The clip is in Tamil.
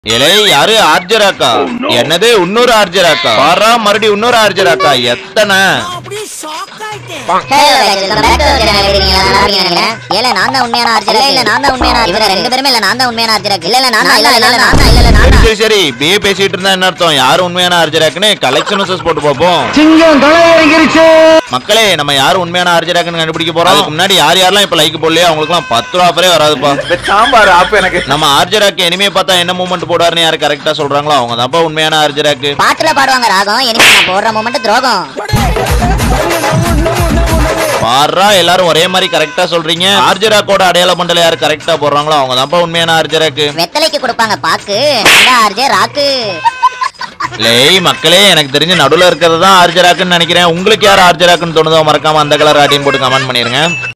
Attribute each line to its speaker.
Speaker 1: இலை யாரு ஆர்ஜராக்கா என்னது இன்னொரு ஆர்ஜராக்கா பாரா மறுபடியும் இன்னொரு ஆர்ஜராக்கா எத்தனை
Speaker 2: hello guys, welcome back to our channel. எப்படி இருக்கீங்க? நல்லா இருக்கீங்கன்னு நினைக்கிறேன். ஏல, நான் தான் உண்மையான அர்ஜுனன். இல்ல, நான் தான் உண்மையான அர்ஜுனன். இவங்க ரெண்டு பேருமே இல்ல, நான் தான் உண்மையான அர்ஜுனன். இல்ல, இல்ல, நான் தான், இல்ல, இல்ல, நான் தான், இல்ல, இல்ல, நான்
Speaker 1: சரி
Speaker 2: தான்.
Speaker 1: சரி சரி இப்படியே பேசிட்டு இருந்தா என்ன அர்த்தம் யாரு உண்மையான ஆர்ஜராக்குன்னு கலெக்ஷன் போட்டு பார்ப்போம்
Speaker 3: சிங்கம் களை இறங்கிருச்சு
Speaker 1: மக்களே நம்ம யாரு உண்மையான ஆர்ஜராக்குன்னு கண்டுபிடிக்க போறோம் அதுக்கு முன்னாடி யார் யாரெல்லாம் இப்ப லைக் போடலையோ அவங்களுக்குலாம் பத்து ரூபா ஆஃபரே வராதுப்பா
Speaker 4: சாம்பார் ஆப்பு எனக்கு
Speaker 1: நம்ம ஆர்ஜராக்கு இனிமே பார்த்தா என்ன மூமெண்ட் போடுவாருன்னு யாரு கரெக்டா சொல்றாங்களோ அவங்க தான்ப்பா உண்மையான ஆர்ஜராக்கு
Speaker 2: பாட்டுல பாடுவாங்க ராகம் இனிமே நான் போடுற மூமெண்ட் துரோகம்
Speaker 1: பாரா எல்லாரும் ஒரே மாதிரி கரெக்டா சொல்றீங்க ஆர்ஜராக்கோட அடையாள மண்டல யாரு கரெக்டா போடுறாங்களோ அவங்க தான்ப்பா உண்மையான ஆர்ஜராக்கு
Speaker 2: வெத்தலைக்கு கொடுப்பாங்க பாக்கு அந்த ஆர்ஜே ராக்கு
Speaker 1: லேய் மக்களே எனக்கு தெரிஞ்சு நடுவுல இருக்கிறது தான் ஆர்ஜராக்குன்னு நினைக்கிறேன் உங்களுக்கு யார் ஆர்ஜராக்குன்னு தோணுதோ மறக்காம அந்த கலர் ஆட்டின்னு போட்டு கமெண்ட் பண்ணிருங்க